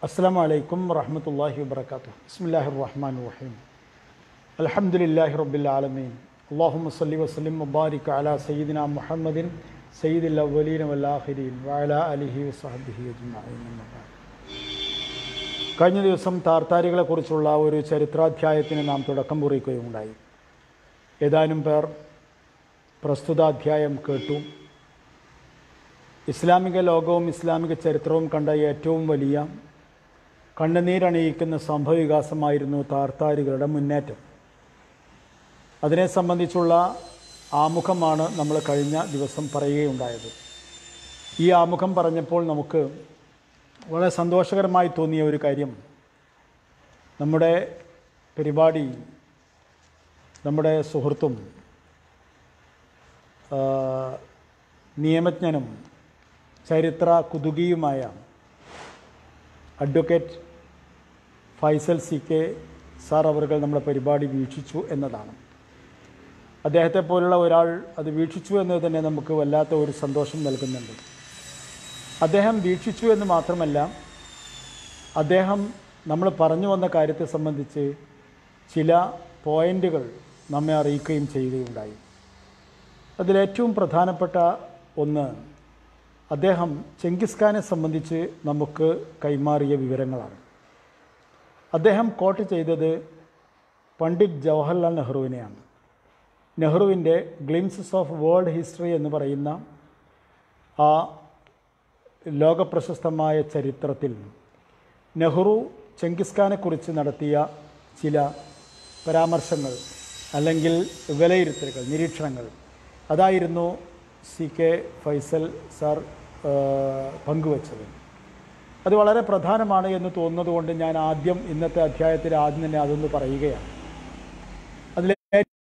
അസ്സാം വലൈക്കും വറഹമത്തല്ലാഹി വബർക്കാത്തു ബിസ്മില്ലാഹി റഹ്മാൻ റഹീം അൽഹംദുലില്ലാഹി റബ്ബിൽ ആലമീൻ അള്ളാഹുമ്മ സല്ലി വസല്ലിം മുബാരിക് അല സയ്യിദിന മുഹമ്മദിൻ സയ്യിദുൽ അവലീൻ വല്ലാഹിരീൻ വഅല അലിഹി വസഹബിഹി അജ്മഈൻ അമ്മാ ബഅദ്. കഴിഞ്ഞ ദിവസം താർത്താരികളെക്കുറിച്ചുള്ള ഒരു ചരിത്രാധ്യായത്തിന് നാം തുടക്കം കുറിക്കുകയുണ്ടായി ഏതാനും പേർ പ്രസ്തുത അധ്യായം കേട്ടു ഇസ്ലാമിക ലോകവും ഇസ്ലാമിക ചരിത്രവും കണ്ട ഏറ്റവും വലിയ കണ്ണുനീരണിയിക്കുന്ന സംഭവവികാസമായിരുന്നു താർത്താരികളുടെ മുന്നേറ്റം അതിനെ സംബന്ധിച്ചുള്ള ആമുഖമാണ് നമ്മൾ കഴിഞ്ഞ ദിവസം പറയുകയുണ്ടായത് ഈ ആമുഖം പറഞ്ഞപ്പോൾ നമുക്ക് വളരെ സന്തോഷകരമായി തോന്നിയ ഒരു കാര്യം നമ്മുടെ പരിപാടി നമ്മുടെ സുഹൃത്തും ആ, നിയമജ്ഞനും ചരിത്ര കുതുകിയുമായ advocate Faisal C K sir അവർകൾ നമ്മുടെ പരിപാടി വീക്ഷിച്ചു എന്നതാണ് അദ്ദേഹത്തെ പോലുള്ള ഒരാൾ അത് വീക്ഷിച്ചു എന്നത് തന്നെ നമുക്ക് വല്ലാത്ത ഒരു സന്തോഷം നൽകുന്നുണ്ട് അദ്ദേഹം വീക്ഷിച്ചു എന്ന് മാത്രമല്ല അദ്ദേഹം നമ്മൾ പറഞ്ഞു വന്ന കാര്യത്തെ സംബന്ധിച്ച് ചില പോയിൻ്റുകൾ നമ്മെ അറിയിക്കുകയും ചെയ്യുകയുണ്ടായി അതിലേറ്റവും പ്രധാനപ്പെട്ട ഒന്ന് അദ്ദേഹം ചെങ്കിസ് ഖാനെ സംബന്ധിച്ച് നമുക്ക് കൈമാറിയ വിവരങ്ങളാണ് അദ്ദേഹം കോട്ട് ചെയ്തത് പണ്ഡിറ്റ് ജവഹർലാൽ നെഹ്റുവിനെയാണ് നെഹ്റുവിൻ്റെ ഗ്ലിംസസ് ഓഫ് വേൾഡ് ഹിസ്റ്ററി എന്ന് പറയുന്ന ആ ലോകപ്രശസ്തമായ ചരിത്രത്തിൽ നെഹ്റു ചെങ്കിസ് ഖാനെക്കുറിച്ച് നടത്തിയ ചില പരാമർശങ്ങൾ അല്ലെങ്കിൽ വിലയിരുത്തലുകൾ നിരീക്ഷണങ്ങൾ അതായിരുന്നു സി കെ ഫൈസൽ സാർ ആ, പങ്കുവച്ചത് അത് വളരെ പ്രധാനമാണ് എന്ന് തോന്നുന്നതുകൊണ്ട് ഞാൻ ആദ്യം ഇന്നത്തെ അധ്യായത്തിൽ ആദ്യം തന്നെ അതൊന്ന് പറയുകയാണ് അതിലെ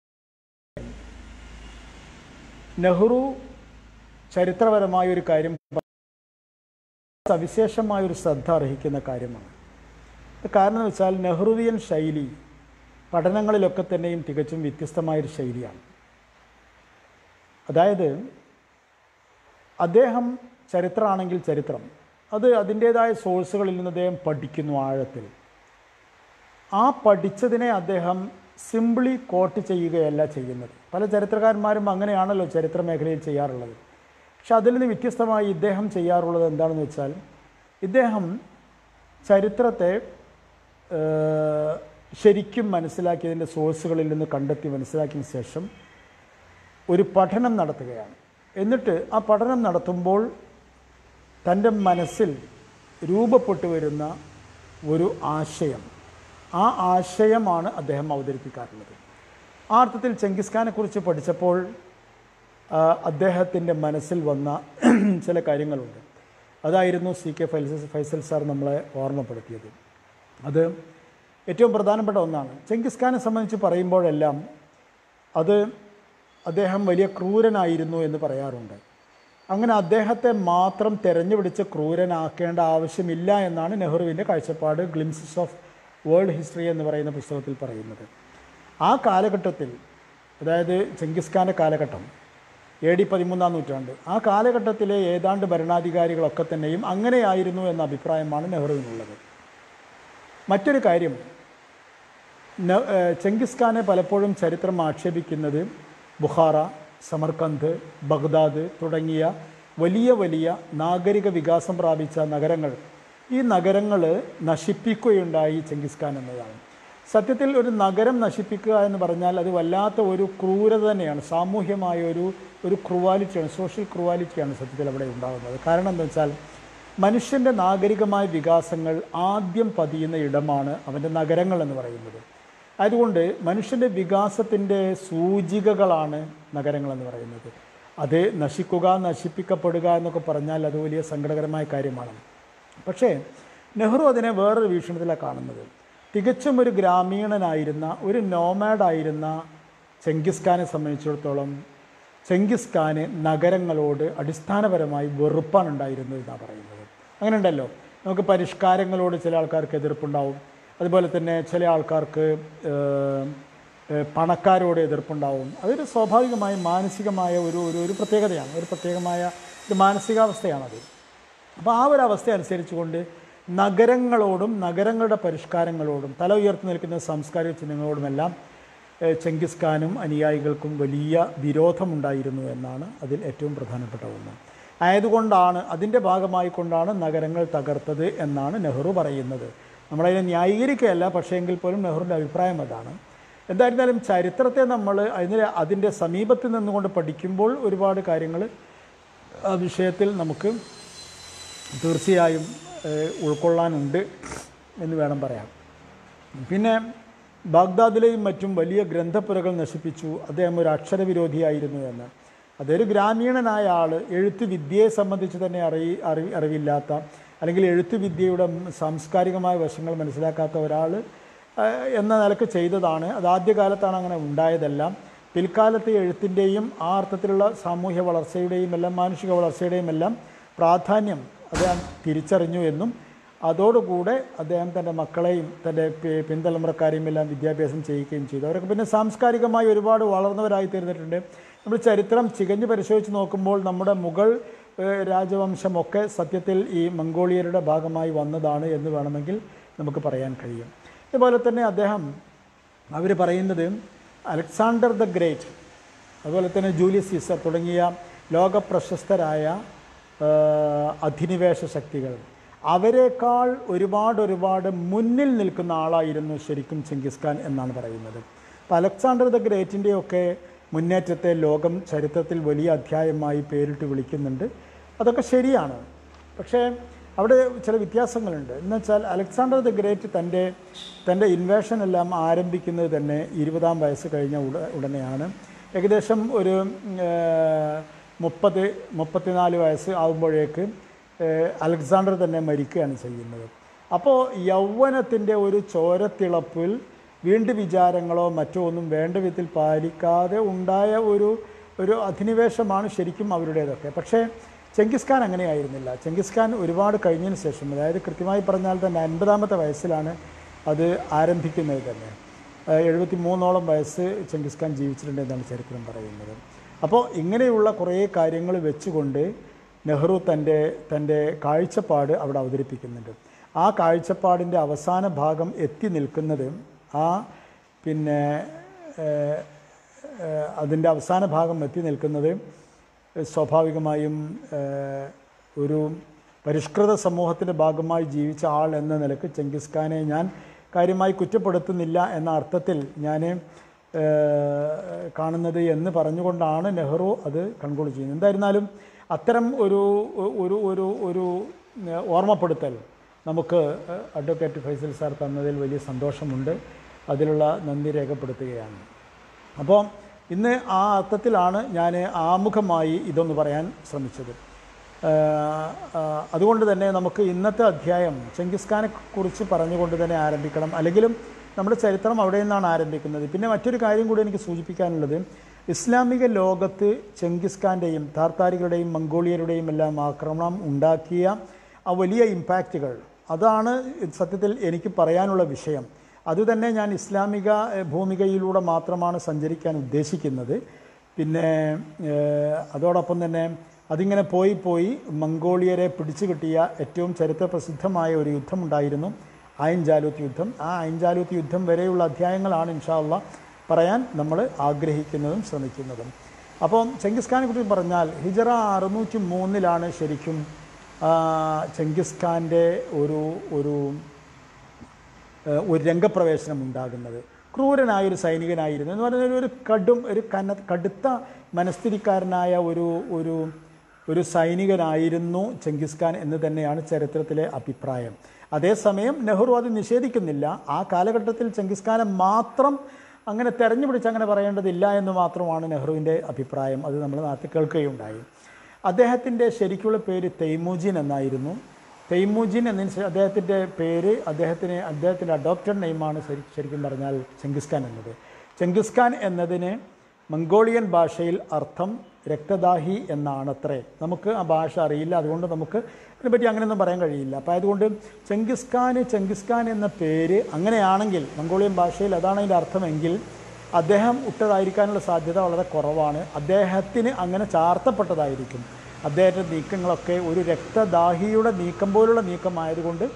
നെഹ്റു ചരിത്രപരമായ ഒരു കാര്യം സവിശേഷമായ ഒരു ശ്രദ്ധ അർഹിക്കുന്ന കാര്യമാണ് ഇത് കാരണം എന്ന് വെച്ചാൽ നെഹ്റുവിയൻ ശൈലി പഠനങ്ങളിലൊക്കെ തന്നെയും തികച്ചും വ്യത്യസ്തമായൊരു ശൈലിയാണ് അതായത് അദ്ദേഹം ചരിത്രമാണെങ്കിൽ ചരിത്രം അത് അതിൻ്റേതായ സോഴ്സുകളിൽ നിന്ന് അദ്ദേഹം പഠിക്കുന്നു ആഴത്തിൽ ആ പഠിച്ചതിനെ അദ്ദേഹം സിംപിളി കോട്ട് ചെയ്യുകയല്ല ചെയ്യുന്നത് പല ചരിത്രകാരന്മാരും അങ്ങനെയാണല്ലോ ചരിത്ര മേഖലയിൽ ചെയ്യാറുള്ളത് പക്ഷെ അതിൽ നിന്ന് വ്യത്യസ്തമായി ഇദ്ദേഹം ചെയ്യാറുള്ളത് എന്താണെന്ന് വെച്ചാൽ ഇദ്ദേഹം ചരിത്രത്തെ ഏഹ്, ശരിക്കും മനസ്സിലാക്കിയതിൻ്റെ സോഴ്സുകളിൽ നിന്ന് കണ്ടെത്തി മനസ്സിലാക്കിയ ശേഷം ഒരു പഠനം നടത്തുകയാണ് എന്നിട്ട് ആ പഠനം നടത്തുമ്പോൾ തൻ്റെ മനസ്സിൽ രൂപപ്പെട്ടു വരുന്ന ഒരു ആശയം ആ ആശയമാണ് അദ്ദേഹം അവതരിപ്പിക്കാറുള്ളത് ആ അർത്ഥത്തിൽ ചെങ്കിസ് ഖാനെക്കുറിച്ച് പഠിച്ചപ്പോൾ ആ, അദ്ദേഹത്തിൻ്റെ മനസ്സിൽ വന്ന ചില കാര്യങ്ങളുണ്ട് അതായിരുന്നു C K Faisal Faisal sir നമ്മളെ ഓർമ്മപ്പെടുത്തിയത് അത് ഏറ്റവും പ്രധാനപ്പെട്ട ഒന്നാണ് ചെങ്കിസ് ഖാനെ സംബന്ധിച്ച് പറയുമ്പോഴെല്ലാം അത് അദ്ദേഹം വലിയ ക്രൂരനായിരുന്നു എന്ന് പറയാറുണ്ട് അങ്ങനെ അദ്ദേഹത്തെ മാത്രം തെരഞ്ഞുപിടിച്ച് ക്രൂരനാക്കേണ്ട ആവശ്യമില്ല എന്നാണ് നെഹ്റുവിൻ്റെ കാഴ്ചപ്പാട് ഗ്ലിംസസ് ഓഫ് വേൾഡ് ഹിസ്റ്ററി എന്ന് പറയുന്ന പുസ്തകത്തിൽ പറയുന്നത് ആ കാലഘട്ടത്തിൽ അതായത് ചെങ്കിസ് ഖാൻ്റെ കാലഘട്ടം എ ഡി പതിമൂന്നാം നൂറ്റാണ്ട് ആ കാലഘട്ടത്തിലെ ഏതാണ്ട് ഭരണാധികാരികളൊക്കെ തന്നെയും അങ്ങനെയായിരുന്നു എന്ന അഭിപ്രായമാണ് നെഹ്റുവിനുള്ളത് മറ്റൊരു കാര്യം ന- ഏഹ് ചെങ്കിസ് ഖാനെ പലപ്പോഴും ചരിത്രം ആക്ഷേപിക്കുന്നത് ബുഖാറ സമർക്കന്ത് ബഗ്ദാദ് തുടങ്ങിയ വലിയ വലിയ നാഗരിക വികാസം പ്രാപിച്ച നഗരങ്ങൾ ഈ നഗരങ്ങൾ നശിപ്പിക്കുകയുണ്ടായി ചെങ്കിസ് ഖാൻ എന്നതാണ് സത്യത്തിൽ ഒരു നഗരം നശിപ്പിക്കുക എന്ന് പറഞ്ഞാൽ അത് വല്ലാത്ത ഒരു ക്രൂരത തന്നെയാണ് സാമൂഹ്യമായ ഒരു ഒരു ക്രുവാലിറ്റിയാണ് സോഷ്യൽ ക്രുവാലിറ്റിയാണ് സത്യത്തിൽ അവിടെ ഉണ്ടാകുന്നത് കാരണം എന്താ വെച്ചാൽ മനുഷ്യൻ്റെ നാഗരികമായ വികാസങ്ങൾ ആദ്യം പതിയുന്ന ഇടമാണ് അവൻ്റെ നഗരങ്ങൾ എന്ന് പറയുന്നത് അതുകൊണ്ട് മനുഷ്യൻ്റെ വികാസത്തിൻ്റെ സൂചികകളാണ് നഗരങ്ങൾ എന്ന് പറയുന്നത് അത് നശിക്കുക നശിപ്പിക്കപ്പെടുക എന്നൊക്കെ പറഞ്ഞാൽ അത് വലിയ സങ്കടകരമായ കാര്യമാണ് പക്ഷേ നെഹ്റു അതിനെ വേറൊരു വീക്ഷണത്തിലാണ് കാണുന്നത് തികച്ചും ഒരു ഗ്രാമീണനായിരുന്ന ഒരു നോമാഡായിരുന്ന ചെങ്കിസ് ഖാനെ സംബന്ധിച്ചിടത്തോളം ചെങ്കിസ് ഖാന് നഗരങ്ങളോട് അടിസ്ഥാനപരമായി വെറുപ്പാണ് ഉണ്ടായിരുന്നത് എന്നാണ് പറയുന്നത് അങ്ങനെ ഉണ്ടല്ലോ നമുക്ക് പരിഷ്കാരങ്ങളോട് ചില ആൾക്കാർക്ക് എതിർപ്പുണ്ടാവും അതുപോലെ തന്നെ ചില ആൾക്കാർക്ക് ഏഹ്, ഏഹ്, പണക്കാരോട് എതിർപ്പുണ്ടാവും അതൊരു സ്വാഭാവികമായ മാനസികമായ ഒരു ഒരു ഒരു പ്രത്യേകതയാണ് ഒരു പ്രത്യേകമായ ഒരു മാനസികാവസ്ഥയാണത് അപ്പോൾ ആ ഒരു അവസ്ഥ അനുസരിച്ചുകൊണ്ട് നഗരങ്ങളോടും നഗരങ്ങളുടെ പരിഷ്കാരങ്ങളോടും തല ഉയർത്തി നിൽക്കുന്ന സാംസ്കാരിക ചിഹ്നങ്ങളോടുമെല്ലാം ഏഹ്, ചെങ്കിസ് ഖാനും അനുയായികൾക്കും വലിയ വിരോധമുണ്ടായിരുന്നു എന്നാണ് അതിൽ ഏറ്റവും പ്രധാനപ്പെട്ട ഒന്ന് ആയതുകൊണ്ടാണ് അതിൻ്റെ ഭാഗമായി കൊണ്ടാണ് നഗരങ്ങൾ തകർത്തത് എന്നാണ് നെഹ്റു പറയുന്നത് നമ്മളതിനെ ന്യായീകരിക്കുകയല്ല പക്ഷേ എങ്കിൽ പോലും നെഹ്റുവിൻ്റെ അഭിപ്രായം അതാണ് എന്തായിരുന്നാലും ചരിത്രത്തെ നമ്മൾ അതിന് അതിൻ്റെ സമീപത്ത് നിന്നുകൊണ്ട് പഠിക്കുമ്പോൾ ഒരുപാട് കാര്യങ്ങൾ ആ വിഷയത്തിൽ നമുക്ക് തീർച്ചയായും ഏഹ്, ഉൾക്കൊള്ളാനുണ്ട് എന്ന് വേണം പറയാൻ പിന്നെ ബാഗ്ദാദിലെയും മറ്റും വലിയ ഗ്രന്ഥപ്പുരകൾ നശിപ്പിച്ചു അദ്ദേഹം ഒരു അക്ഷരവിരോധിയായിരുന്നു എന്ന് അതൊരു ഗ്രാമീണനായ ആൾ എഴുത്ത് വിദ്യയെ സംബന്ധിച്ച് തന്നെ അറിയി അറിവ് അറിവില്ലാത്ത അല്ലെങ്കിൽ എഴുത്ത് വിദ്യയുടെ സാംസ്കാരികമായ വശങ്ങൾ മനസ്സിലാക്കാത്ത ഒരാൾ എന്ന നിലക്ക് ചെയ്തതാണ് അത് ആദ്യകാലത്താണ് അങ്ങനെ ഉണ്ടായതെല്ലാം പിൽക്കാലത്തെ എഴുത്തിൻ്റെയും ആ അർത്ഥത്തിലുള്ള സാമൂഹ്യ വളർച്ചയുടെയും എല്ലാം മാനുഷിക വളർച്ചയുടെയും എല്ലാം പ്രാധാന്യം അദ്ദേഹം തിരിച്ചറിഞ്ഞു എന്നും അതോടുകൂടെ അദ്ദേഹം തൻ്റെ മക്കളെയും തൻ്റെ പി- പിൻതലമുറക്കാരെയും എല്ലാം വിദ്യാഭ്യാസം ചെയ്യിക്കുകയും ചെയ്തു അവരൊക്കെ പിന്നെ സാംസ്കാരികമായി ഒരുപാട് വളർന്നവരായി തീർന്നിട്ടുണ്ട് നമ്മൾ ചരിത്രം ചികഞ്ഞ് പരിശോധിച്ച് നോക്കുമ്പോൾ നമ്മുടെ മുഗൾ ഏഹ്, രാജവംശമൊക്കെ സത്യത്തിൽ ഈ മംഗോളിയരുടെ ഭാഗമായി വന്നതാണ് എന്ന് വേണമെങ്കിൽ നമുക്ക് പറയാൻ കഴിയും അതുപോലെ തന്നെ അദ്ദേഹം അവർ പറയുന്നത് അലക്സാണ്ടർ ദ ഗ്രേറ്റ് അതുപോലെ തന്നെ ജൂലിയസ് സീസർ തുടങ്ങിയ ലോക പ്രശസ്തരായ ആ, അധിനിവേശ ശക്തികൾ അവരെക്കാൾ ഒരുപാട് ഒരുപാട് മുന്നിൽ നിൽക്കുന്ന ആളായിരുന്നു ശരിക്കും ചെങ്കിസ് ഖാൻ എന്നാണ് പറയുന്നത് അപ്പോൾ അലക്സാണ്ടർ ദ ഗ്രേറ്റിൻ്റെയൊക്കെ മുന്നേറ്റത്തെ ലോകം ചരിത്രത്തിൽ വലിയ അധ്യായമായി പേരിട്ട് വിളിക്കുന്നുണ്ട് അതൊക്കെ ശരിയാണ് പക്ഷേ അവിടെ ചില വ്യത്യാസങ്ങളുണ്ട് എന്ന് വെച്ചാൽ അലക്സാണ്ടർ ദ ഗ്രേറ്റ് തൻ്റെ തൻ്റെ ഇൻവേഷൻ എല്ലാം ആരംഭിക്കുന്നത് തന്നെ ഇരുപതാം വയസ്സ് കഴിഞ്ഞ ഉട ഉടനെയാണ് ഏകദേശം ഒരു ഏഹ്, മുപ്പത് മുപ്പത്തിനാല് വയസ്സ് ആകുമ്പോഴേക്ക് ഏഹ്, അലക്സാണ്ടർ തന്നെ മരിക്കുകയാണ് ചെയ്യുന്നത് അപ്പോൾ യൗവനത്തിൻ്റെ ഒരു ചോരത്തിളപ്പിൽ വീണ്ടും വിചാരങ്ങളോ മറ്റോ ഒന്നും വേണ്ട വിധത്തിൽ പാലിക്കാതെ ഉണ്ടായ ഒരു ഒരു അധിനിവേശമാണ് ശരിക്കും അവരുടേതൊക്കെ പക്ഷേ ചെങ്കിസ് ഖാൻ അങ്ങനെയായിരുന്നില്ല ചെങ്കിസ് ഖാൻ ഒരുപാട് കഴിഞ്ഞതിന് ശേഷം അതായത് കൃത്യമായി പറഞ്ഞാൽ തന്നെ അൻപതാമത്തെ വയസ്സിലാണ് അത് ആരംഭിക്കുന്നത് തന്നെ എഴുപത്തി മൂന്നോളം വയസ്സ് ചെങ്കിസ് ഖാൻ ജീവിച്ചിട്ടുണ്ട് എന്നാണ് ചരിത്രം പറയുന്നത് അപ്പോൾ ഇങ്ങനെയുള്ള കുറേ കാര്യങ്ങൾ വെച്ചുകൊണ്ട് നെഹ്റു തൻ്റെ തൻ്റെ കാഴ്ചപ്പാട് അവിടെ അവതരിപ്പിക്കുന്നുണ്ട് ആ കാഴ്ചപ്പാടിൻ്റെ അവസാന ഭാഗം എത്തി നിൽക്കുന്നത് ആ പിന്നെ ഏഹ്, ഏഹ്, അതിൻ്റെ അവസാന ഭാഗം എത്തി നിൽക്കുന്നത് സ്വാഭാവികമായും ഏഹ്, ഒരു പരിഷ്കൃത സമൂഹത്തിൻ്റെ ഭാഗമായി ജീവിച്ച ആൾ എന്ന നിലക്ക് ചെങ്കിസ് ഖാനെ ഞാൻ കാര്യമായി കുറ്റപ്പെടുത്തുന്നില്ല എന്ന അർത്ഥത്തിൽ ഞാൻ ഏഹ്, കാണുന്നത് എന്ന് പറഞ്ഞുകൊണ്ടാണ് നെഹ്റു അത് കൺക്ലൂഡ് ചെയ്യുന്നത് എന്തായിരുന്നാലും അത്തരം ഒരു ഒരു ഒരു ഒരു ഏഹ്, ഓർമ്മപ്പെടുത്തൽ നമുക്ക് ഏഹ്, അഡ്വക്കേറ്റ് ഫൈസൽ സാർ തന്നതിൽ വലിയ സന്തോഷമുണ്ട് അതിലുള്ള നന്ദി രേഖപ്പെടുത്തുകയാണ് അപ്പോൾ ഇന്ന് ആ അർത്ഥത്തിലാണ് ഞാൻ ആമുഖമായി ഇതൊന്ന് പറയാൻ ശ്രമിച്ചത് ആഹ് ആഹ് അതുകൊണ്ട് തന്നെ നമുക്ക് ഇന്നത്തെ അധ്യായം ചെങ്കിസ് ഖാനെ കുറിച്ച് പറഞ്ഞുകൊണ്ട് തന്നെ ആരംഭിക്കണം അല്ലെങ്കിലും നമ്മുടെ ചരിത്രം അവിടെ നിന്നാണ് ആരംഭിക്കുന്നത് പിന്നെ മറ്റൊരു കാര്യം കൂടി എനിക്ക് സൂചിപ്പിക്കാനുള്ളത് ഇസ്ലാമിക ലോകത്ത് ചെങ്കിസ് ഖാൻ്റെയും താർത്താരികളുടെയും മംഗോളിയരുടെയും എല്ലാം ആക്രമണം ഉണ്ടാക്കിയ ആ വലിയ ഇമ്പാക്റ്റുകൾ അതാണ് സത്യത്തിൽ എനിക്ക് പറയാനുള്ള വിഷയം അതുതന്നെ ഞാൻ ഇസ്ലാമിക ഏഹ്, ഭൂമികയിലൂടെ മാത്രമാണ് സഞ്ചരിക്കാൻ ഉദ്ദേശിക്കുന്നത് പിന്നെ ഏഹ്, അതോടൊപ്പം തന്നെ അതിങ്ങനെ പോയി പോയി മംഗോളിയരെ പിടിച്ചു കിട്ടിയ ഏറ്റവും ചരിത്ര പ്രസിദ്ധമായ ഒരു യുദ്ധമുണ്ടായിരുന്നു അയൻ ജാലൂത്ത് യുദ്ധം ആ അയൻ ജാലൂത്ത് യുദ്ധം വരെയുള്ള അധ്യായങ്ങളാണ് ഇൻഷാല്ല പറയാൻ നമ്മൾ ആഗ്രഹിക്കുന്നതും ശ്രമിക്കുന്നതും അപ്പം ചെങ്കിസ് ഖാനെ കുറിച്ച് പറഞ്ഞാൽ ഹിജറ അറുന്നൂറ്റി മൂന്നിലാണ് ശരിക്കും ആ, ചെങ്കിസ് ഖാൻ്റെ ഒരു ഒരു ഏഹ് ഒരു രംഗപ്രവേശനം ഉണ്ടാകുന്നത് ക്രൂരനായ ഒരു സൈനികനായിരുന്നു എന്ന് പറഞ്ഞാൽ ഒരു കടും ഒരു കന കടുത്ത മനസ്ഥിതിക്കാരനായ ഒരു ഒരു ഒരു സൈനികനായിരുന്നു ചെങ്കിസ് ഖാൻ എന്ന് തന്നെയാണ് ചരിത്രത്തിലെ അഭിപ്രായം അതേസമയം നെഹ്റു അത് നിഷേധിക്കുന്നില്ല ആ കാലഘട്ടത്തിൽ ചെങ്കിസ് ഖാനെ മാത്രം അങ്ങനെ തെരഞ്ഞു പിടിച്ച് അങ്ങനെ പറയേണ്ടതില്ല എന്ന് മാത്രമാണ് നെഹ്റുവിൻ്റെ അഭിപ്രായം അത് നമ്മൾ നാട്ടിൽ കേൾക്കുകയുണ്ടായി അദ്ദേഹത്തിൻ്റെ ശരിക്കുള്ള പേര് തെയ്മൂജിൻ എന്നായിരുന്നു തെയ്മൂജിൻ എന്നതിന് ശേ- അദ്ദേഹത്തിൻ്റെ പേര് അദ്ദേഹത്തിന് അദ്ദേഹത്തിൻ്റെ അഡോപ്റ്റഡ് നെയിമാണ് ശരി ശരിക്കും പറഞ്ഞാൽ ചെങ്കിസ് ഖാൻ എന്നത് ചെങ്കിസ് ഖാൻ എന്നതിന് മംഗോളിയൻ ഭാഷയിൽ അർത്ഥം രക്തദാഹി എന്നാണത്രേ നമുക്ക് ആ ഭാഷ അറിയില്ല അതുകൊണ്ട് നമുക്ക് ഇതിനെപ്പറ്റി അങ്ങനെയൊന്നും പറയാൻ കഴിയില്ല അപ്പോൾ അതുകൊണ്ട് ചെങ്കിസ് ഖാന് ചെങ്കിസ് ഖാൻ എന്ന പേര് അങ്ങനെയാണെങ്കിൽ മംഗോളിയൻ ഭാഷയിൽ അതാണ് അതിൻ്റെ അർത്ഥമെങ്കിൽ അദ്ദേഹം ഇട്ടതായിരിക്കാനുള്ള സാധ്യത വളരെ കുറവാണ് അദ്ദേഹത്തിന് അങ്ങനെ ചാർത്തപ്പെട്ടതായിരിക്കും അദ്ദേഹത്തിൻ്റെ നീക്കങ്ങളൊക്കെ ഒരു രക്തദാഹിയുടെ നീക്കം പോലുള്ള നീക്കമായതുകൊണ്ട്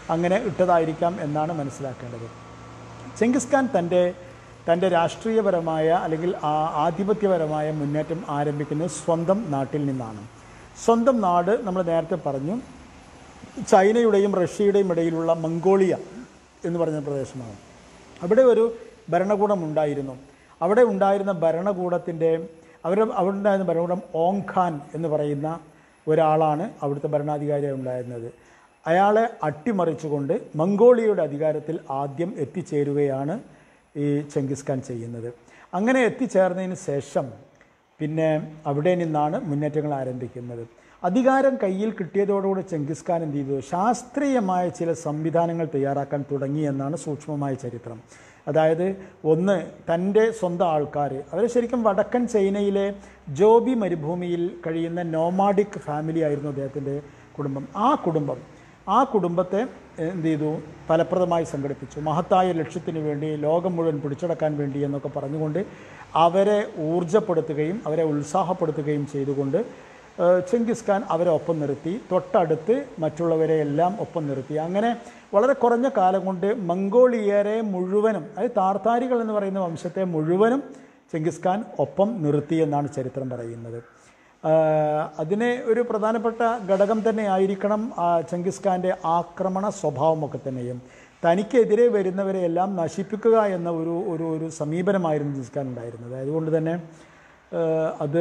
അങ്ങനെ ഇട്ടതായിരിക്കാം എന്നാണ് മനസ്സിലാക്കേണ്ടത് ചെങ്കിസ് ഖാൻ തൻ്റെ തൻ്റെ രാഷ്ട്രീയപരമായ അല്ലെങ്കിൽ ആ- ആധിപത്യപരമായ മുന്നേറ്റം ആരംഭിക്കുന്നത് സ്വന്തം നാട്ടിൽ നിന്നാണ് സ്വന്തം നാട് നമ്മൾ നേരത്തെ പറഞ്ഞു ചൈനയുടെയും റഷ്യയുടെയും ഇടയിലുള്ള മംഗോളിയ എന്ന് പറഞ്ഞ പ്രദേശമാണ് അവിടെ ഒരു ഭരണകൂടം ഉണ്ടായിരുന്നു അവിടെ ഉണ്ടായിരുന്ന ഭരണകൂടത്തിൻ്റെ അവരുടെ അവിടെ ഉണ്ടായിരുന്ന ഭരണകൂടം ഓങ് ഖാൻ എന്ന് പറയുന്ന ഒരാളാണ് അവിടുത്തെ ഭരണാധികാരിയായി ഉണ്ടായിരുന്നത് അയാളെ അട്ടിമറിച്ചുകൊണ്ട് മംഗോളിയയുടെ അധികാരത്തിൽ ആദ്യം എത്തിച്ചേരുകയാണ് ഈ ചെങ്കിസ് ഖാൻ ചെയ്യുന്നത് അങ്ങനെ എത്തിച്ചേർന്നതിന് ശേഷം പിന്നെ അവിടെ നിന്നാണ് മുന്നേറ്റങ്ങൾ ആരംഭിക്കുന്നത് അധികാരം കയ്യിൽ കിട്ടിയതോടുകൂടി ചെങ്കിസ് ഖാൻ എന്ത് ചെയ്തു ശാസ്ത്രീയമായ ചില സംവിധാനങ്ങൾ തയ്യാറാക്കാൻ തുടങ്ങി എന്നാണ് സൂക്ഷ്മമായ ചരിത്രം അതായത് ഒന്ന് തൻ്റെ സ്വന്തം ആൾക്കാർ അവർ ശരിക്കും വടക്കൻ ചൈനയിലെ ജോബി മരുഭൂമിയിൽ കഴിയുന്ന നോമാഡിക് ഫാമിലി ആയിരുന്നു അദ്ദേഹത്തിൻ്റെ കുടുംബം ആ കുടുംബം ആ കുടുംബത്തെ എന്ത് ചെയ്തു ഫലപ്രദമായി സംഘടിപ്പിച്ചു മഹത്തായ ലക്ഷ്യത്തിന് വേണ്ടി ലോകം മുഴുവൻ പിടിച്ചടക്കാൻ വേണ്ടി എന്നൊക്കെ പറഞ്ഞുകൊണ്ട് അവരെ ഊർജപ്പെടുത്തുകയും അവരെ ഉത്സാഹപ്പെടുത്തുകയും ചെയ്തുകൊണ്ട് ഏഹ്, ചെങ്കിസ് ഖാൻ അവരെ ഒപ്പം നിർത്തി തൊട്ടടുത്ത് മറ്റുള്ളവരെ എല്ലാം ഒപ്പം നിർത്തി അങ്ങനെ വളരെ കുറഞ്ഞ കാലം കൊണ്ട് മംഗോളിയരെ മുഴുവനും അതായത് താർത്താരികൾ എന്ന് പറയുന്ന വംശത്തെ മുഴുവനും ചെങ്കിസ് ഖാൻ ഒപ്പം നിർത്തി എന്നാണ് ചരിത്രം പറയുന്നത് ആഹ് അതിന് ഒരു പ്രധാനപ്പെട്ട ഘടകം തന്നെ ആയിരിക്കണം ആ ചെങ്കിസ് ഖാൻ്റെ ആക്രമണ സ്വഭാവമൊക്കെ തന്നെയും തനിക്കെതിരെ വരുന്നവരെയെല്ലാം നശിപ്പിക്കുക എന്ന ഒരു ഒരു ഒരു സമീപനമായിരുന്നു ചെങ്കിസ് ഖാൻ ഉണ്ടായിരുന്നത് അതുകൊണ്ട് തന്നെ ആഹ് അത്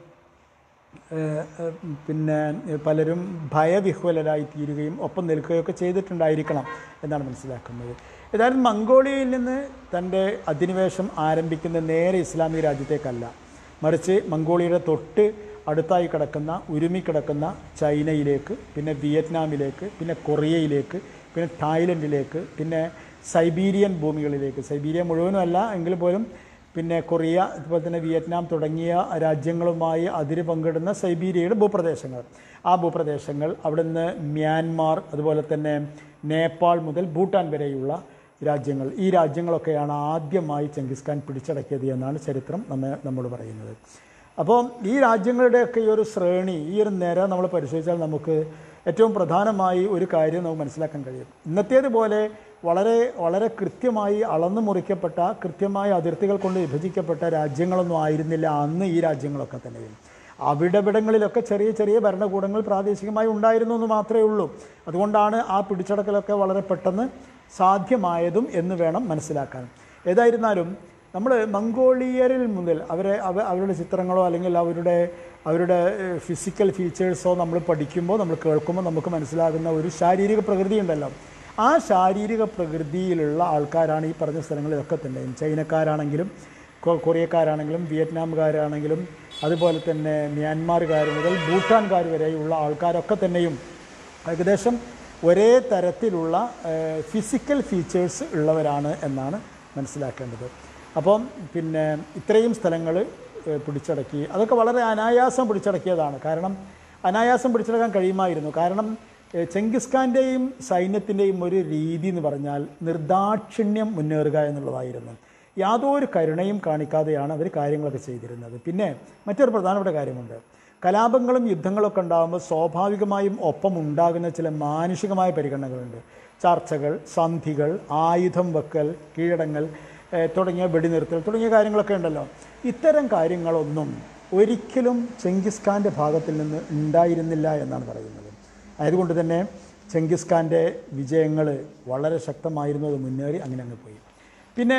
ഏഹ് ഏഹ് പിന്നെ പലരും ഭയവിഹ്വലരായി തീരുകയും ഒപ്പം നിൽക്കുകയൊക്കെ ചെയ്തിട്ടുണ്ടായിരിക്കണം എന്നാണ് മനസ്സിലാക്കുന്നത് ഏതായാലും മംഗോളിയയിൽ നിന്ന് തൻ്റെ അധിനിവേശം ആരംഭിക്കുന്ന നേരെ ഇസ്ലാമിക രാജ്യത്തേക്കല്ല മറിച്ച് മംഗോളിയയുടെ തൊട്ട് അടുത്തായി കിടക്കുന്ന ഉരുമി കിടക്കുന്ന ചൈനയിലേക്ക് പിന്നെ വിയറ്റ്നാമിലേക്ക് പിന്നെ കൊറിയയിലേക്ക് പിന്നെ തായ്ലൻഡിലേക്ക് പിന്നെ സൈബീരിയൻ ഭൂമികളിലേക്ക് സൈബീരിയ മുഴുവനും അല്ല എങ്കിൽ പോലും പിന്നെ കൊറിയ അതുപോലെ തന്നെ വിയറ്റ്നാം തുടങ്ങിയ രാജ്യങ്ങളുമായി അതിര് പങ്കിടുന്ന സൈബീരിയയുടെ ഭൂപ്രദേശങ്ങൾ ആ ഭൂപ്രദേശങ്ങൾ അവിടുന്ന് മ്യാൻമാർ അതുപോലെ തന്നെ നേപ്പാൾ മുതൽ ഭൂട്ടാൻ വരെയുള്ള രാജ്യങ്ങൾ ഈ രാജ്യങ്ങളൊക്കെയാണ് ആദ്യമായി ചെങ്കിസ് ഖാൻ പിടിച്ചടക്കിയത് എന്നാണ് ചരിത്രം നമ്മെ നമ്മോട് പറയുന്നത് അപ്പോൾ ഈ രാജ്യങ്ങളുടെയൊക്കെ ഈ ഒരു ശ്രേണി ഈ ഒരു നിര നമ്മൾ പരിശോധിച്ചാൽ നമുക്ക് ഏറ്റവും പ്രധാനമായി ഒരു കാര്യം നമുക്ക് മനസ്സിലാക്കാൻ കഴിയും ഇന്നത്തേതുപോലെ വളരെ വളരെ കൃത്യമായി അളന്നു മുറിക്കപ്പെട്ട കൃത്യമായ അതിർത്തികൾ കൊണ്ട് വിഭജിക്കപ്പെട്ട രാജ്യങ്ങളൊന്നും ആയിരുന്നില്ല അന്ന് ഈ രാജ്യങ്ങളൊക്കെ തന്നെയും അവിടവിടങ്ങളിലൊക്കെ ചെറിയ ചെറിയ ഭരണകൂടങ്ങൾ പ്രാദേശികമായി ഉണ്ടായിരുന്നു എന്ന് മാത്രമേ ഉള്ളൂ അതുകൊണ്ടാണ് ആ പിടിച്ചടക്കലൊക്കെ വളരെ പെട്ടെന്ന് സാധ്യമായതും എന്ന് വേണം മനസ്സിലാക്കാൻ ഏതായിരുന്നാലും നമ്മൾ മംഗോളിയരിൽ മുതൽ അവരെ അവ അവരുടെ ചിത്രങ്ങളോ അല്ലെങ്കിൽ അവരുടെ അവരുടെ ഫിസിക്കൽ ഫീച്ചേഴ്സോ നമ്മൾ പഠിക്കുമ്പോൾ നമ്മൾ കേൾക്കുമ്പോൾ നമുക്ക് മനസ്സിലാകുന്ന ഒരു ശാരീരിക പ്രകൃതി ഉണ്ടല്ലോ ആ ശാരീരിക പ്രകൃതിയിലുള്ള ആൾക്കാരാണ് ഈ പറഞ്ഞ സ്ഥലങ്ങളിലൊക്കെ തന്നെയും ചൈനക്കാരാണെങ്കിലും കൊ- കൊറിയക്കാരാണെങ്കിലും വിയറ്റ്നാംകാരാണെങ്കിലും അതുപോലെ തന്നെ മ്യാൻമാറുകാർ മുതൽ ഭൂട്ടാൻകാർ വരെയുള്ള ആൾക്കാരൊക്കെ തന്നെയും ഏകദേശം ഒരേ തരത്തിലുള്ള ഫിസിക്കൽ ഫീച്ചേഴ്സ് ഉള്ളവരാണ് എന്നാണ് മനസ്സിലാക്കേണ്ടത് അപ്പം പിന്നെ ഇത്രയും സ്ഥലങ്ങൾ പിടിച്ചടക്കി അതൊക്കെ വളരെ അനായാസം പിടിച്ചടക്കിയതാണ് കാരണം അനായാസം പിടിച്ചടക്കാൻ കഴിയുമായിരുന്നു കാരണം ഏഹ്, ചെങ്കിസ് ഖാൻ്റെയും സൈന്യത്തിൻ്റെയും ഒരു രീതി എന്ന് പറഞ്ഞാൽ നിർദാക്ഷിണ്യം മുന്നേറുക എന്നുള്ളതായിരുന്നു യാതൊരു കരുണയും കാണിക്കാതെയാണ് അവർ കാര്യങ്ങളൊക്കെ ചെയ്തിരുന്നത് പിന്നെ മറ്റൊരു പ്രധാനപ്പെട്ട കാര്യമുണ്ട് കലാപങ്ങളും യുദ്ധങ്ങളൊക്കെ ഉണ്ടാകുമ്പോൾ സ്വാഭാവികമായും ഒപ്പം ഉണ്ടാകുന്ന ചില മാനുഷികമായ പരിഗണനകളുണ്ട് ചർച്ചകൾ സന്ധികൾ ആയുധം വെക്കൽ കീഴടങ്ങൽ ഏഹ്, തുടങ്ങിയ വെടിനിർത്തൽ തുടങ്ങിയ കാര്യങ്ങളൊക്കെ ഉണ്ടല്ലോ ഇത്തരം കാര്യങ്ങളൊന്നും ഒരിക്കലും ചെങ്കിസ് ഖാൻ്റെ ഭാഗത്തിൽ നിന്ന് ഉണ്ടായിരുന്നില്ല എന്നാണ് പറയുന്നത് അതുകൊണ്ട് തന്നെ ചെങ്കിസ് ഖാൻ്റെ വിജയങ്ങൾ വളരെ ശക്തമായിരുന്നു അത് മുന്നേറി അങ്ങനെ അങ്ങ് പോയി പിന്നെ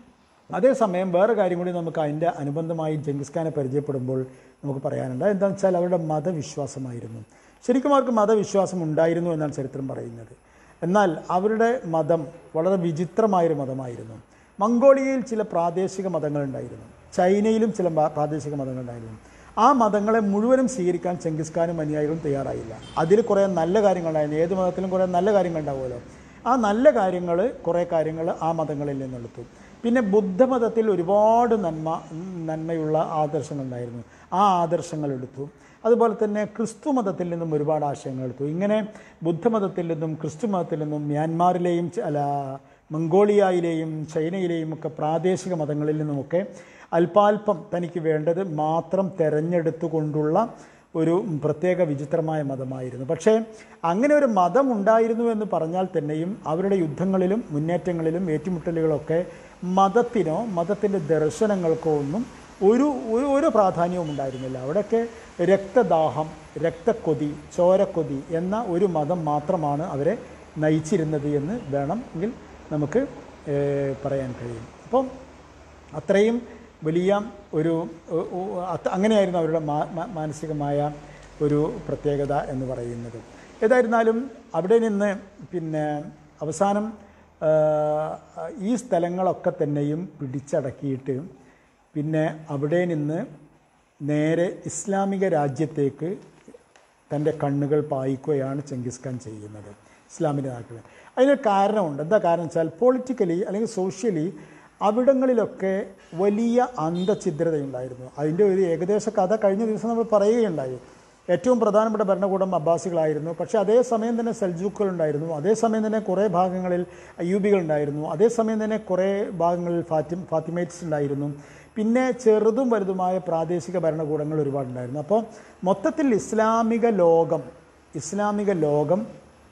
അതേസമയം വേറെ കാര്യം കൂടി നമുക്ക് അതിൻ്റെ അനുബന്ധമായി ചെങ്കിസ് ഖാനെ പരിചയപ്പെടുമ്പോൾ നമുക്ക് പറയാനുണ്ട് എന്താണെന്ന് വെച്ചാൽ അവരുടെ മതവിശ്വാസമായിരുന്നു ശരിക്കും അവർക്ക് മതവിശ്വാസം ഉണ്ടായിരുന്നു എന്നാണ് ചരിത്രം പറയുന്നത് എന്നാൽ അവരുടെ മതം വളരെ വിചിത്രമായൊരു മതമായിരുന്നു മംഗോളിയയിൽ ചില പ്രാദേശിക മതങ്ങളുണ്ടായിരുന്നു ചൈനയിലും ചില പ്രാ- പ്രാദേശിക മതങ്ങളുണ്ടായിരുന്നു ആ മതങ്ങളെ മുഴുവനും സ്വീകരിക്കാൻ ചെങ്കിസ് ഖാനും അനുയായികളും തയ്യാറായില്ല അതിൽ കുറേ നല്ല കാര്യങ്ങളുണ്ടായിരുന്നു ഏത് മതത്തിലും കുറേ നല്ല കാര്യങ്ങൾ ഉണ്ടാവുമല്ലോ ആ നല്ല കാര്യങ്ങൾ കുറേ കാര്യങ്ങൾ ആ മതങ്ങളിൽ നിന്നെടുത്തു പിന്നെ ബുദ്ധമതത്തിൽ ഒരുപാട് നന്മ നന്മയുള്ള ആദർശങ്ങളുണ്ടായിരുന്നു ആ ആദർശങ്ങൾ എടുത്തു അതുപോലെ തന്നെ ക്രിസ്തു മതത്തിൽ നിന്നും ഒരുപാട് ആശയങ്ങൾ എടുത്തു ഇങ്ങനെ ബുദ്ധമതത്തിൽ നിന്നും ക്രിസ്തു മതത്തിൽ നിന്നും മ്യാൻമാറിലെയും ച- അല്ല മംഗോളിയയിലെയും ചൈനയിലെയും ഒക്കെ പ്രാദേശിക മതങ്ങളിൽ നിന്നുമൊക്കെ അല്പാൽപ്പം തനിക്ക് വേണ്ടത് മാത്രം തിരഞ്ഞെടുത്തുകൊണ്ടുള്ള ഒരു പ്രത്യേക വിചിത്രമായ മതമായിരുന്നു പക്ഷേ അങ്ങനെ ഒരു മതം ഉണ്ടായിരുന്നു എന്ന് പറഞ്ഞാൽ തന്നെയും അവരുടെ യുദ്ധങ്ങളിലും മുന്നേറ്റങ്ങളിലും ഏറ്റുമുട്ടലുകളൊക്കെ മതത്തിനോ മതത്തിൻ്റെ ദർശനങ്ങൾക്കോ ഒന്നും ഒരു ഒരു ഒരു പ്രാധാന്യവും ഉണ്ടായിരുന്നില്ല അവിടെയൊക്കെ രക്തദാഹം രക്തക്കൊതി ചോരക്കൊതി എന്ന ഒരു മതം മാത്രമാണ് അവരെ നയിച്ചിരുന്നത് എന്ന് വേണമെങ്കിൽ നമുക്ക് ഏഹ്, പറയാൻ കഴിയും അപ്പം അത്രയും വലിയ ഒരു ഒ- ഒ- അത് അങ്ങനെയായിരുന്നു അവരുടെ മാ- മാ- മാനസികമായ ഒരു പ്രത്യേകത എന്ന് പറയുന്നത് ഏതായിരുന്നാലും അവിടെ നിന്ന് പിന്നെ അവസാനം ആ, ഈ സ്ഥലങ്ങളൊക്കെ തന്നെയും പിടിച്ചടക്കിയിട്ട് പിന്നെ അവിടെ നിന്ന് നേരെ ഇസ്ലാമിക രാജ്യത്തേക്ക് തൻ്റെ കണ്ണുകൾ പായിക്കുകയാണ് ചെങ്കിസ് ഖാൻ ചെയ്യുന്നത് ഇസ്ലാമിൻ്റെ നാട്ടിൽ അതിന് കാരണമുണ്ട് എന്താ കാരണം വെച്ചാൽ പൊളിറ്റിക്കലി അല്ലെങ്കിൽ സോഷ്യലി അവിടങ്ങളിലൊക്കെ വലിയ അന്തഛിദ്രതയുണ്ടായിരുന്നു അതിൻ്റെ ഒരു ഏകദേശ കഥ കഴിഞ്ഞ ദിവസം നമ്മൾ പറയുകയുണ്ടായി ഏറ്റവും പ്രധാനപ്പെട്ട ഭരണകൂടം അബ്ബാസികളായിരുന്നു പക്ഷേ അതേസമയം തന്നെ സെൽജൂക്കുകൾ ഉണ്ടായിരുന്നു അതേസമയം തന്നെ കുറേ ഭാഗങ്ങളിൽ അയ്യൂബികൾ ഉണ്ടായിരുന്നു അതേസമയം തന്നെ കുറേ ഭാഗങ്ങളിൽ ഫാറ്റി ഫാത്തിമേറ്റ്സ് ഉണ്ടായിരുന്നു പിന്നെ ചെറുതും വലുതുമായ പ്രാദേശിക ഭരണകൂടങ്ങൾ ഒരുപാടുണ്ടായിരുന്നു അപ്പോൾ മൊത്തത്തിൽ ഇസ്ലാമിക ലോകം ഇസ്ലാമിക ലോകം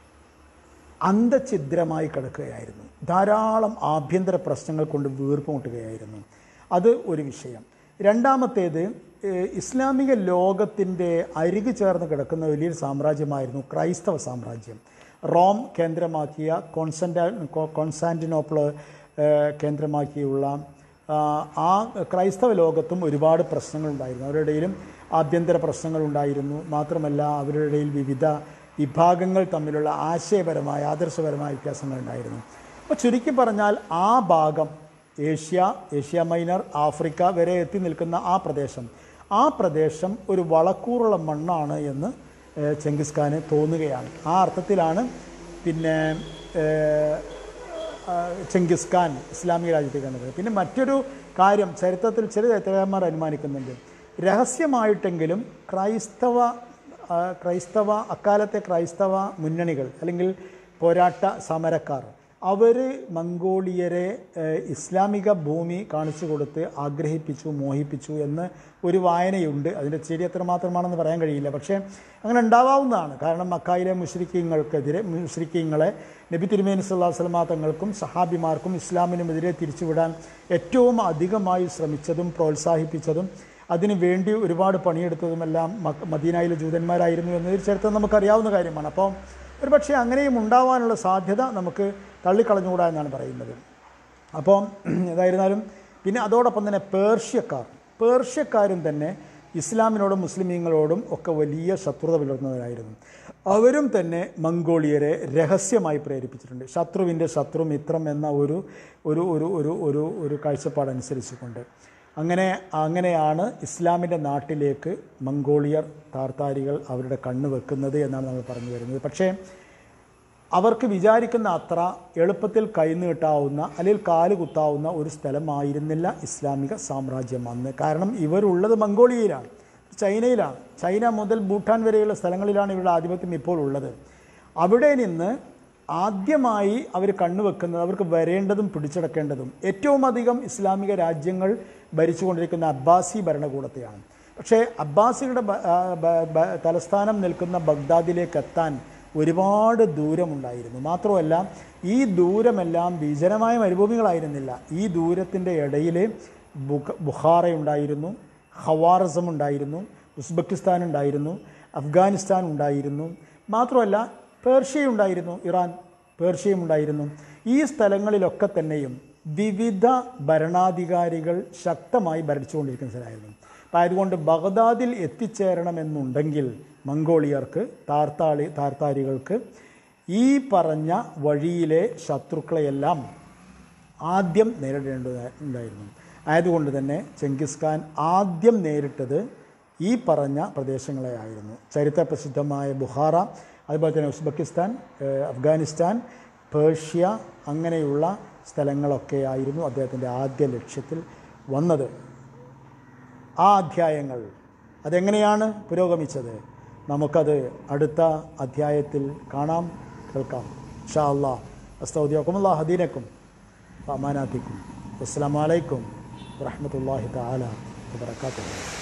അന്തഛിദ്രമായി കിടക്കുകയായിരുന്നു ധാരാളം ആഭ്യന്തര പ്രശ്നങ്ങൾ കൊണ്ട് വീർപ്പുമുട്ടുകയായിരുന്നു അത് ഒരു വിഷയം രണ്ടാമത്തേത് ഏഹ്, ഇസ്ലാമിക ലോകത്തിൻ്റെ അരികു ചേർന്ന് കിടക്കുന്ന വലിയൊരു സാമ്രാജ്യമായിരുന്നു ക്രൈസ്തവ സാമ്രാജ്യം റോം കേന്ദ്രമാക്കിയ കോൺസെൻറ്റാ കോൺസ്റ്റാന്റിനോപ്പിൾ ഏഹ്, കേന്ദ്രമാക്കിയുള്ള ആ, ആ ക്രൈസ്തവ ലോകത്തും ഒരുപാട് പ്രശ്നങ്ങളുണ്ടായിരുന്നു അവരുടെ ഇടയിലും ആഭ്യന്തര പ്രശ്നങ്ങളുണ്ടായിരുന്നു മാത്രമല്ല അവരുടെ ഇടയിൽ വിവിധ വിഭാഗങ്ങൾ തമ്മിലുള്ള ആശയപരമായ ആദർശപരമായ വ്യത്യാസങ്ങളുണ്ടായിരുന്നു അപ്പോൾ ചുരുക്കി പറഞ്ഞാൽ ആ ഭാഗം ഏഷ്യ ഏഷ്യ മൈനർ ആഫ്രിക്ക വരെ എത്തി നിൽക്കുന്ന ആ പ്രദേശം ആ പ്രദേശം ഒരു വളക്കൂറുള്ള മണ്ണാണ് എന്ന് ഏഹ്, ചെങ്കിസ് ഖാന് തോന്നുകയാണ് ആ അർത്ഥത്തിലാണ് പിന്നെ ഏഹ്, ആ, ചെങ്കിസ് ഖാൻ ഇസ്ലാമിക രാജ്യത്തേക്ക് കണ്ടത് പിന്നെ മറ്റൊരു കാര്യം ചരിത്രത്തിൽ ചില ചരിത്രകാരന്മാർ അനുമാനിക്കുന്നുണ്ട് രഹസ്യമായിട്ടെങ്കിലും ക്രൈസ്തവ ആ, ക്രൈസ്തവ അക്കാലത്തെ ക്രൈസ്തവ മുന്നണികൾ അല്ലെങ്കിൽ പോരാട്ട സമരക്കാർ അവർ മംഗോളിയരെ ഏഹ്, ഇസ്ലാമിക ഭൂമി കാണിച്ചു കൊടുത്ത് ആഗ്രഹിപ്പിച്ചു മോഹിപ്പിച്ചു എന്ന് ഒരു വായനയുണ്ട് അതിൻ്റെ ശരി എത്രമാത്രമാണെന്ന് പറയാൻ കഴിയില്ല പക്ഷേ അങ്ങനെ ഉണ്ടാവാവുന്നതാണ് കാരണം മക്കായിലെ മുഷ്രിക്കീങ്ങൾക്കെതിരെ മുഷ്രിക്കീങ്ങളെ നബി തിരുമേനി സല്ലാ സ്വലമാ തങ്ങൾക്കും സഹാബിമാർക്കും ഇസ്ലാമിനുമെതിരെ തിരിച്ചുവിടാൻ ഏറ്റവും അധികമായി ശ്രമിച്ചതും പ്രോത്സാഹിപ്പിച്ചതും അതിനു വേണ്ടി ഒരുപാട് പണിയെടുത്തതുമെല്ലാം മക്ക- മദീനയിലെ ജൂതന്മാരായിരുന്നു എന്നൊരു ചരിത്രം നമുക്കറിയാവുന്ന കാര്യമാണ് അപ്പോൾ ഒരു പക്ഷേ അങ്ങനെയും ഉണ്ടാവാനുള്ള സാധ്യത നമുക്ക് തള്ളിക്കളഞ്ഞുകൂടാ എന്നാണ് പറയുന്നത് അപ്പോൾ ഏതായിരുന്നാലും പിന്നെ അതോടൊപ്പം തന്നെ പേർഷ്യക്കാർ പേർഷ്യക്കാരും തന്നെ ഇസ്ലാമിനോടും മുസ്ലിമീങ്ങളോടും ഒക്കെ വലിയ ശത്രുത പുലർത്തുന്നവരായിരുന്നു അവരും തന്നെ മംഗോളിയരെ രഹസ്യമായി പ്രേരിപ്പിച്ചിട്ടുണ്ട് ശത്രുവിൻ്റെ ശത്രു മിത്രം എന്ന ഒരു ഒരു ഒരു ഒരു ഒരു ഒരു കാഴ്ചപ്പാടനുസരിച്ചുകൊണ്ട് അങ്ങനെ അങ്ങനെയാണ് ഇസ്ലാമിൻ്റെ നാട്ടിലേക്ക് മംഗോളിയർ താർത്താരികൾ അവരുടെ കണ്ണ് വെക്കുന്നത് എന്നാണ് നമ്മൾ പറഞ്ഞു വരുന്നത് പക്ഷേ അവർക്ക് വിചാരിക്കുന്ന അത്ര എളുപ്പത്തിൽ കൈനീട്ടാവുന്ന അല്ലെങ്കിൽ കാല് കുത്താവുന്ന ഒരു സ്ഥലമായിരുന്നില്ല ഇസ്ലാമിക സാമ്രാജ്യം അന്ന് കാരണം ഇവരുള്ളത് മംഗോളിയയിലാണ് ചൈനയിലാണ് ചൈന മുതൽ ഭൂട്ടാൻ വരെയുള്ള സ്ഥലങ്ങളിലാണ് ഇവരുടെ ആധിപത്യം ഇപ്പോൾ ഉള്ളത് അവിടെ നിന്ന് ആദ്യമായി അവർ കണ്ണുവെക്കുന്നത് അവർക്ക് വരേണ്ടതും പിടിച്ചടക്കേണ്ടതും ഏറ്റവും അധികം ഇസ്ലാമിക രാജ്യങ്ങൾ ഭരിച്ചുകൊണ്ടിരിക്കുന്ന അബ്ബാസി ഭരണകൂടത്തെയാണ് പക്ഷേ അബ്ബാസികളുടെ ബ- ആ, ബ- ബ- തലസ്ഥാനം നിൽക്കുന്ന ബഗ്ദാദിലേക്ക് എത്താൻ ഒരുപാട് ദൂരമുണ്ടായിരുന്നു മാത്രമല്ല ഈ ദൂരമെല്ലാം ഭീജനമായ മരുഭൂമികളായിരുന്നില്ല ഈ ദൂരത്തിൻ്റെ ഇടയിൽ ബുഖ ബുഖാറയുണ്ടായിരുന്നു ഹവാറസം ഉണ്ടായിരുന്നു ഉസ്ബെക്കിസ്ഥാൻ ഉണ്ടായിരുന്നു അഫ്ഗാനിസ്ഥാൻ ഉണ്ടായിരുന്നു മാത്രമല്ല പേർഷ്യ ഉണ്ടായിരുന്നു ഇറാൻ പേർഷ്യയും ഉണ്ടായിരുന്നു ഈ സ്ഥലങ്ങളിലൊക്കെ തന്നെയും വിവിധ ഭരണാധികാരികൾ ശക്തമായി ഭരിച്ചുകൊണ്ടിരിക്കുന്ന സ്ഥലമായിരുന്നു അപ്പം അതുകൊണ്ട് ബഗ്ദാദിൽ എത്തിച്ചേരണമെന്നുണ്ടെങ്കിൽ മംഗോളിയർക്ക് താർത്താളി താർത്താരികൾക്ക് ഈ പറഞ്ഞ വഴിയിലെ ശത്രുക്കളെയെല്ലാം ആദ്യം നേരിടേണ്ടതായിരുന്നു ആയതുകൊണ്ട് തന്നെ ചെങ്കിസ് ഖാൻ ആദ്യം നേരിട്ടത് ഈ പറഞ്ഞ പ്രദേശങ്ങളെ ആയിരുന്നു ചരിത്ര പ്രസിദ്ധമായ ബുഹാറ അതുപോലെ തന്നെ ഉസ്ബെക്കിസ്ഥാൻ ഏഹ് അഫ്ഗാനിസ്ഥാൻ പേർഷ്യ അങ്ങനെയുള്ള സ്ഥലങ്ങളൊക്കെ ആയിരുന്നു അദ്ദേഹത്തിൻ്റെ ആദ്യ ലക്ഷ്യത്തിൽ വന്നത് ആ അധ്യായങ്ങൾ അതെങ്ങനെയാണ് പുരോഗമിച്ചത് നമുക്കത് അടുത്ത അധ്യായത്തിൽ കാണാം കേൾക്കാം ഷാ അല്ലാ അസ്തൗദ്യോക്കുമുള്ള ഹദീനക്കും അമാനാത്തിക്കും അസ്സാം വലൈക്കും വറഹമത്തല്ലാഹി താല വാത്തു